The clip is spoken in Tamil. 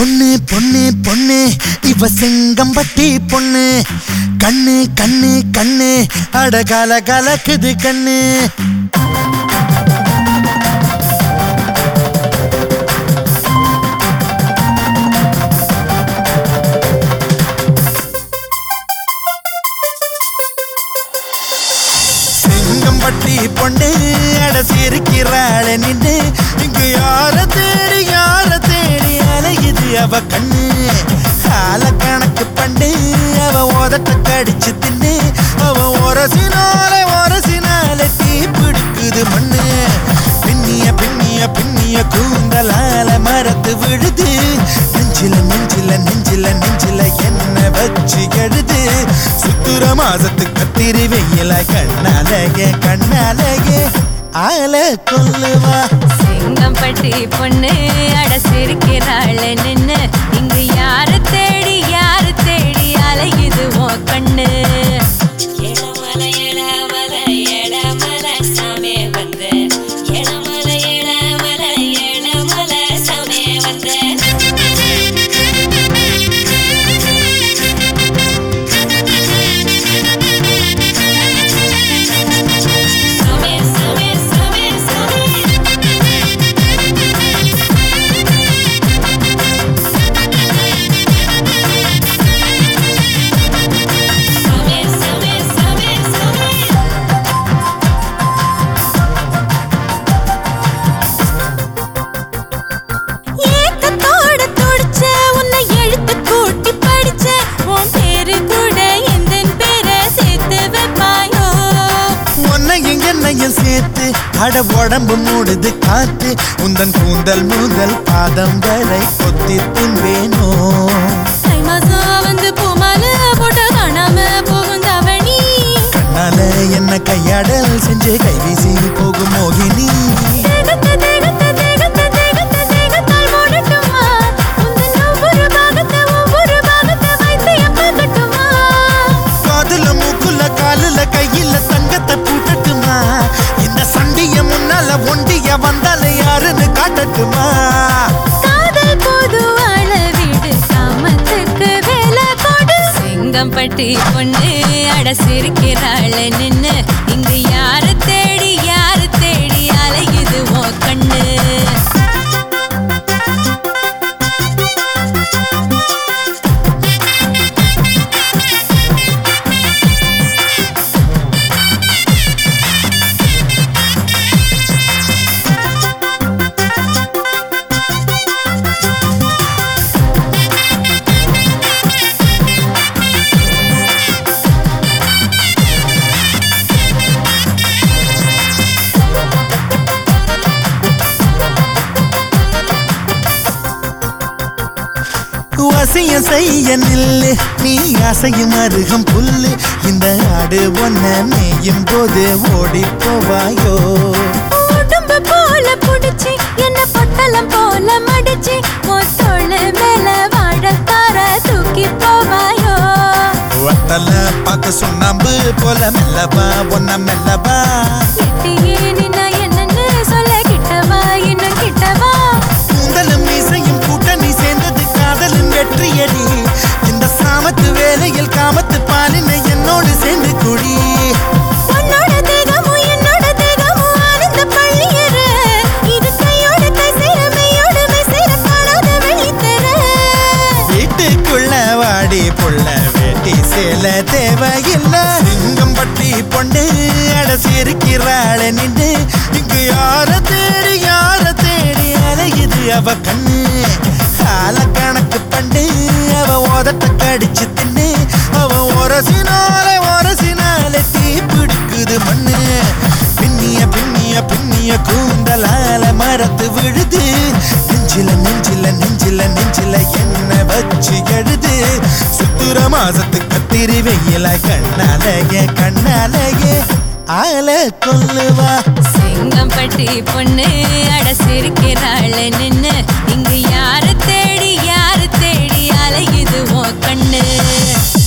பொண்ணு பொண்ணு பொண்ணு இவ செங்கம்பட்டி பொண்ணு கண்ணு கண்ணு கண்ணு அட கல கலக்குது கண்ணு செங்கம்பட்டி பொண்ணு அட சிரிக்கிறாள நின்று இங்கு யார தேடி யார தேடி அலையுது அவ கண்ணு ஆல கணக்கு பண்ணு அவ உதட்ட கடிச்சு தின்னு அவ ஒரசினால ஒரசினால தீ பிடிக்குது மண்ணு பின்னிய பின்னிய பின்னிய கூந்தலால மரத்து விழுது நெஞ்சில நெஞ்சில நெஞ்சில நெஞ்சில என்ன வச்சு எழுது சுத்துற மாசத்து கத்திரி வெயில கண்ணாலயே கண்ணாலயே ஆல கொல்லுவா செங்கம்பட்டி பொண்ணு அட சிரிக்கிறாள் நின்னு இங்கு யாரு தேடி யாரு தேடி அலையுது உன் கண்ணு எளமல எளமல எளமல சாமே வந்து எளமல எளமல எளமல சாமே வந்து சாமே சாமே சாமே சாமே சாமே சாமே சாமே சாமே ஏக்கத்தோட துடிச்ச உன்னை எழுத்து கூட்டி படிச்ச உன் பேரு கூட எந்த பேரை சேர்த்து வைப்பாயோ உன்னையும் என்னையும் சேர்த்து அட உடம்பு மூடுது காத்து உந்தன் கூந்தல் முதல் பாதம் வரை கொத்தி தின்பேனோ தை மாசம் வந்து பூமால போட்டு காணாம போகும் தவணி கண்ணால என்ன கையாடல் செஞ்சு கைவீசி போகும் மோகினி தேகத்த தேகத்த தேகத்த தேகத்த தேகத்தால் மூடட்டுமா உந்தன் ஒவ்வொரு பாகத்தை ஒவ்வொரு பாகத்தை வைத்து எப்பகட்டுமா காதுல மூக்குல காலுல கையில தங்கத்தை பூட்டட்டுமா இந்த சண்டிய முன்னால ஒண்டிய வந்தால யாருன்னு காட்டட்டுமா காதல் பொது ஆள வீடு காமத்துக்கு வேலை கொடு செங்கம்பட்டி பொண்ணு அட சிரிக்கிறாள் நின்னு இங்கு யாரு தேடி யாரு தேடி அலையுது உன் கண்ணு வசியம் செய்ய நில்லு நீ அசையும் அருகம் புல்லு இந்த ஆடு ஒன்ன மேயும் போது ஓடி போவாயோ உடம்பு போல புடிச்சு என்ன பொட்டலம் போல மடிச்சு உன் தோளு மேல வாழத்தார தூக்கி போவாயோ வத்தல பார்க்க சுண்ணாம்பு போல மெல்லவா ஒன்ன மெல்லவா எட்டியே நின்னா என்னன்னு சொல்ல கிட்டவா இன்னும் கிட்டவா கூந்தலும் மீசையும் கூட்டணி சேர்ந்தது காதலின் வெற்றியடி இந்த சாமத்து வேலையில் காமத்து பாலினை என்னோடு சேர்ந்து குடி உன்னோட தேகமும் என்னோட தேகமும் ஆனந்த பள்ளியற இது கையோட கை சேர மெய்யோட மெய் சேர காணாத வெளித்தர வீட்டுக்குள்ள வாடி புள்ள வேட்டி சேல தேவையில்ல சிங்கம்பட்டி பொண்ணு அட சிரிக்கிறாள நின்று இங்கு யார தேடி யார தேடி அலையுது அவ கண்ணு ஆல கணக்கு பண்ணு அவ உதட்ட கடிச்சு தின்னு அவ ஒரசினால ஒரசினால தீ பிடிக்குது மண்ணு பின்னிய பின்னிய பின்னிய கூந்தலால மரத்து விழுது நெஞ்சில நெஞ்சில நெஞ்சில நெஞ்சில என்ன வச்சு எழுது சுத்துற மாசத்து கத்திரி வெயில கண்ணாலயே கண்ணாலயே ஆல கொல்லுவா செங்கம்பட்டி பொண்ணு அட சிரிக்கிறாள் நின்னு இங்கு யாரு தேடி யாரு தேடி அலையுது உன் கண்ணு